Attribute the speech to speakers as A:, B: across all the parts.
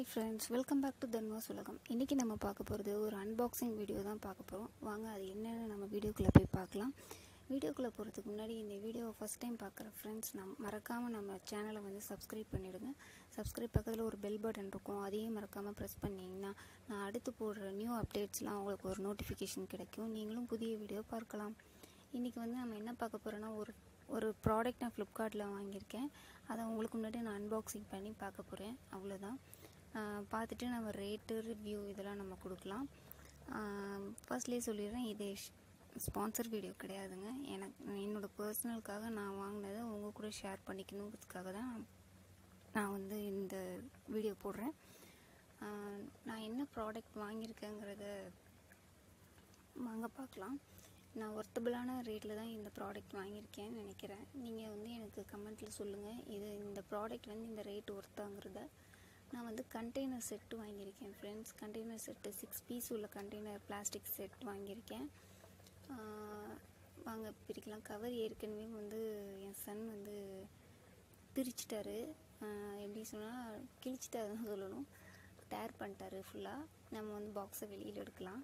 A: hi friends welcome back to Thanvas உலகம் இன்றைக்கி நம்ம பார்க்க போகிறது ஒரு அன்பாக்சிங் வீடியோ தான் பார்க்க போகிறோம் வாங்க அது என்னென்னு நம்ம வீடியோக்குள்ளே போய் பார்க்கலாம் வீடியோக்குள்ளே போகிறதுக்கு முன்னாடி இந்த வீடியோவை ஃபஸ்ட் டைம் பார்க்குற ஃப்ரெண்ட்ஸ் நம் மறக்காமல் நம்ம சேனலை வந்து சப்ஸ்கிரைப் பண்ணிவிடுங்க சப்ஸ்கிரைப் பக்கத்தில் ஒரு பெல் பட்டன் இருக்கும் அதையும் மறக்காமல் ப்ரெஸ் பண்ணிங்கன்னா நான் அடுத்து போடுற நியூ அப்டேட்ஸ்லாம் உங்களுக்கு ஒரு நோட்டிஃபிகேஷன் கிடைக்கும் நீங்களும் புதிய வீடியோ பார்க்கலாம் இன்றைக்கி வந்து நம்ம என்ன பார்க்க போகிறோன்னா ஒரு ஒரு ப்ராடக்ட் நான் ஃப்ளிப்கார்ட்டில் வாங்கியிருக்கேன் அதை உங்களுக்கு முன்னாடி நான் அன்பாக்சிங் பண்ணி பார்க்க போகிறேன் அவ்வளோதான் ஆஹ் பார்த்துட்டு நம்ம ரேட்டு ரிவ்யூ இதெல்லாம் நம்ம கொடுக்கலாம் ஃபர்ஸ்ட்லேயே சொல்லிடுறேன் இது ஸ்பான்சர் வீடியோ கிடையாதுங்க எனக்கு என்னோடய பர்சனலுக்காக நான் வாங்கினதை உங்கள் கூட ஷேர் பண்ணிக்கணுங்கிறதுக்காக தான் நான் வந்து இந்த வீடியோ போடுறேன் ஆஹ் நான் என்ன ப்ராடக்ட் வாங்கியிருக்கேங்கிறத வாங்க பார்க்கலாம் நான் ஒர்த்தபிளான ரேட்டில் தான் இந்த ப்ராடக்ட் வாங்கியிருக்கேன்னு நினைக்கிறேன் நீங்கள் வந்து எனக்கு கமெண்ட்டில் சொல்லுங்கள் இது இந்த ப்ராடக்ட் வந்து இந்த ரேட் ஒர்த்தாங்கிறத நான் வந்து கண்டெய்னர் செட்டு வாங்கியிருக்கேன் friends container set six piece உள்ள கண்டெய்னர் பிளாஸ்டிக் செட் வாங்கியிருக்கேன் ஆஹ் வாங்க பிரிக்கலாம் கவர் ஏற்கனவே வந்து என் சன் வந்து பிரிச்சிட்டாரு ஆஹ் எப்படி சொன்னால் கிழிச்சிட்டாரு தான் சொல்லணும் டேர் பண்ணிட்டாரு ஃபுல்லாக நம்ம வந்து பாக்ஸை வெளியில் எடுக்கலாம்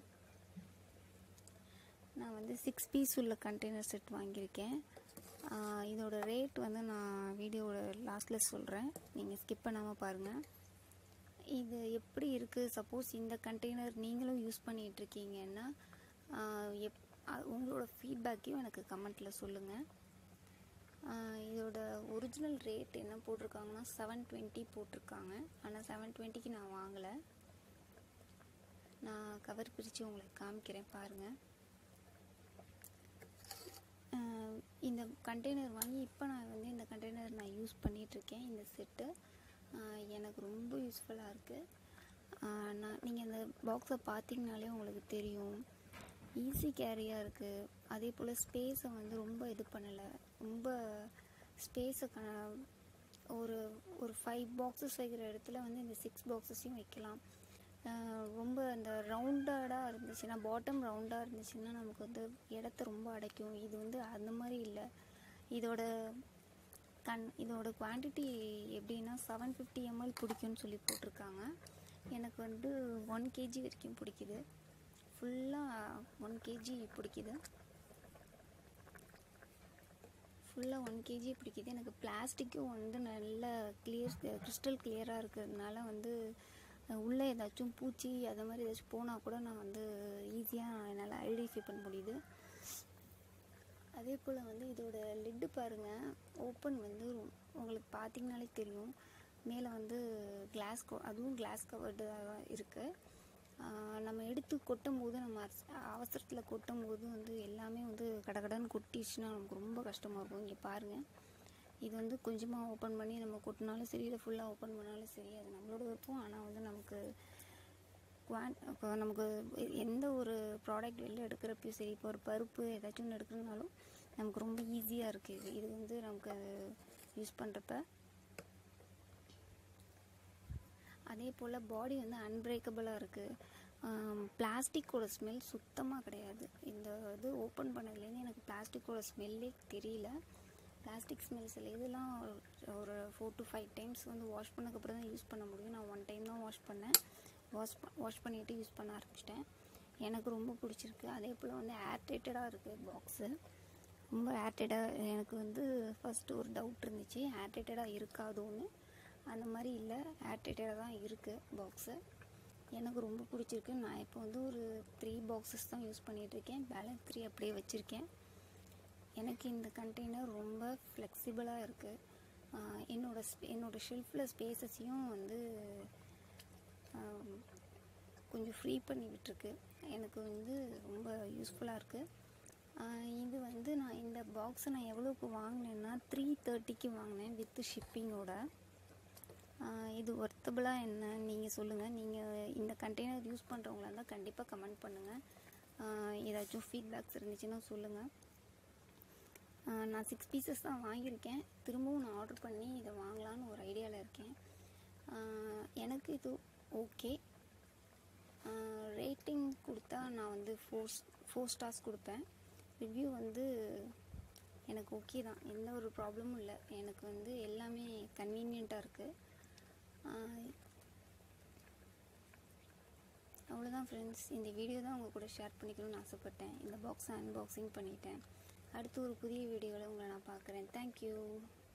A: நான் வந்து சிக்ஸ் பீஸ் உள்ள கண்டெய்னர் செட் வாங்கியிருக்கேன் ஆஹ் இதோட ரேட் வந்து நான் வீடியோவோட லாஸ்ட்டில் சொல்கிறேன் நீங்கள் ஸ்கிப் பண்ணாமல் பாருங்கள் இது எப்படி இருக்குது சப்போஸ் இந்த கண்டெய்னர் நீங்களும் யூஸ் பண்ணிகிட்ருக்கீங்கன்னா எப் அ- உங்களோட ஃபீட்பேக்கையும் எனக்கு கமெண்ட்டில் சொல்லுங்கள் இதோட ஒரிஜினல் ரேட் என்ன போட்டிருக்காங்கன்னா செவன் டுவெண்ட்டி போட்டிருக்காங்க ஆனால் செவன் டுவெண்ட்டிக்கு நான் வாங்கலை நான் கவர் பிரித்து உங்களுக்கு காமிக்கிறேன் பாருங்கள் ஆஹ் இந்த கண்டெய்னர் வாங்கி இப்போ நான் வந்து இந்த கண்டெய்னர் நான் யூஸ் பண்ணிகிட்ருக்கேன் இந்த செட்டு எனக்கு ரொம்ப யூஸ்ஃபுல்லாக இருக்குது நான் நீங்கள் இந்த பாக்ஸை பார்த்தீங்கனாலே உங்களுக்கு தெரியும் ஈஸி கேரியாக இருக்குது அதே போல் ஸ்பேஸை வந்து ரொம்ப இது பண்ணலை ரொம்ப ஸ்பேஸை க ஒரு ஒரு ஃபைவ் பாக்ஸஸ் வைக்கிற இடத்துல வந்து இந்த சிக்ஸ் பாக்ஸஸையும் வைக்கலாம் ஆஹ் ரொம்ப அந்த ரவுண்டடாக இருந்துச்சுன்னா பாட்டம் ரவுண்டாக இருந்துச்சுன்னா நமக்கு வந்து இடத்த ரொம்ப அடைக்கும் இது வந்து அந்த மாதிரி இல்லை இதோட கண் இதோட குவான்டிட்டி எப்படின்னா செவன் ஃபிஃப்டி எம்எல் பிடிக்கும்னு சொல்லி போட்டிருக்காங்க எனக்கு வந்து ஒன் கேஜி வரைக்கும் பிடிக்குது ஃபுல்லாக ஒன் கேஜி பிடிக்குது ஃபுல்லாக ஒன் கேஜி பிடிக்குது எனக்கு பிளாஸ்டிக்கும் வந்து நல்ல கிளியர் கிறிஸ்டல் கிளியராக இருக்கிறதுனால வந்து அஹ், உள்ளே ஏதாச்சும் பூச்சி அது மாதிரி ஏதாச்சும் போனால் கூட நான் வந்து ஈஸியாக என்னால் ஐடென்டிஃபை பண்ண முடியுது அதே போல் வந்து இதோட லிட்டு பாருங்கள் ஓப்பன் வந்து ரொ- உங்களுக்கு பார்த்தீங்கனாலே தெரியும் மேலே வந்து கிளாஸ் அதுவும் கிளாஸ் கவர்டு தான் இருக்குது நம்ம எடுத்து கொட்டும் போது நம்ம அவசரத்தில் கொட்டும் போது வந்து எல்லாமே வந்து கடகடன்னு கொட்டிடுச்சுன்னா நமக்கு ரொம்ப கஷ்டமாக இருக்கும் இங்கே பாருங்கள் இது வந்து கொஞ்சமாக ஓப்பன் பண்ணி நம்ம கொட்டினாலும் சரி இல்லை ஃபுல்லாக ஓப்பன் பண்ணாலும் சரி அது நம்மளோட விருப்பம் ஆனால் வந்து நமக்கு குவான் இப்போ நமக்கு எந்த ஒரு ப்ராடக்ட் வெளில எடுக்கிறப்பையும் சரி இப்போ ஒரு பருப்பு ஏதாச்சும் ஒன்று எடுக்கணுனாலும் நமக்கு ரொம்ப ஈஸியாக இருக்குது இது இது வந்து நமக்கு யூஸ் பண்ணுறப்ப அதே போல் பாடி வந்து அன்பிரேக்கபிளாக இருக்குது பிளாஸ்டிக்கோட ஸ்மெல் சுத்தமாக கிடையாது இந்த இது ஓப்பன் பண்ணதுலேருந்து எனக்கு பிளாஸ்டிக்கோட ஸ்மெல்லே தெரியல பிளாஸ்டிக் ஸ்மெல் சில இதெல்லாம் ஒரு ஃபோர் டு ஃபைவ் டைம்ஸ் வந்து வாஷ் பண்ணதுக்கப்புறம் தான் யூஸ் பண்ண முடியும் நான் ஒன் டைம் தான் வாஷ் பண்ணேன் வாஷ் வாஷ் பண்ணிவிட்டு யூஸ் பண்ண ஆரம்பிச்சிட்டேன் எனக்கு ரொம்ப பிடிச்சிருக்கு அதே போல் வந்து ஏர்டைட்டடாக இருக்குது பாக்ஸு ரொம்ப ஏர்டைட்டாக எனக்கு வந்து ஃபஸ்ட்டு ஒரு டவுட் இருந்துச்சு ஏர்டைட்டடாக இருக்காதோன்னு அந்த மாதிரி இல்லை ஏர்டைட்டடாக தான் இருக்குது பாக்ஸு எனக்கு ரொம்ப பிடிச்சிருக்கு நான் இப்போ வந்து ஒரு த்ரீ பாக்ஸஸ் தான் யூஸ் பண்ணிகிட்ருக்கேன் பேலன்ஸ் த்ரீ அப்படியே வச்சுருக்கேன் எனக்கு இந்த கண்டெய்னர் ரொம்ப ஃப்ளெக்சிபிளாக இருக்குது என்னோட ஸ்பே என்னோட ஷெல்ஃபில் ஸ்பேசஸையும் வந்து ஆம், கொஞ்சம் ஃப்ரீ பண்ணி விட்டுருக்கு எனக்கு வந்து ரொம்ப யூஸ்ஃபுல்லாக இருக்குது இது வந்து நான் இந்த பாக்ஸை நான் எவ்வளோக்கு வாங்கினேன்னா த்ரீ தேர்ட்டிக்கு வாங்கினேன் வித் ஷிப்பிங்கோட இது ஒர்த்தபிளாக என்ன நீங்கள் சொல்லுங்கள் நீங்கள் இந்த கண்டெய்னர் யூஸ் பண்ணுறவங்களா இருந்தால் கண்டிப்பாக கமெண்ட் பண்ணுங்கள் ஏதாச்சும் ஃபீட்பேக்ஸ் இருந்துச்சுன்னா சொல்லுங்கள் ஆஹ் நான் சிக்ஸ் பீசஸ் தான் வாங்கியிருக்கேன் திரும்பவும் நான் ஆர்டர் பண்ணி இதை வாங்கலான்னு ஒரு ஐடியாவில் இருக்கேன் ஆஹ் எனக்கு இது ஓகே ரேட்டிங் கொடுத்தா நான் வந்து ஃபோர் ஃபோர் ஸ்டார்ஸ் கொடுப்பேன் ரிவ்யூ வந்து எனக்கு ஓகே தான் எந்த ஒரு ப்ராப்ளமும் இல்லை எனக்கு வந்து எல்லாமே கன்வீனியண்ட்டாக இருக்குது அவ்வளோதான் ஃப்ரெண்ட்ஸ் இந்த வீடியோ தான் உங்கள் கூட ஷேர் பண்ணிக்கணும்னு ஆசைப்பட்டேன் இந்த பாக்ஸை அன்பாக்சிங் பண்ணிட்டேன் அடுத்து ஒரு புதிய வீடியோவில் உங்களை நான் பார்க்குறேன் தேங்க்யூ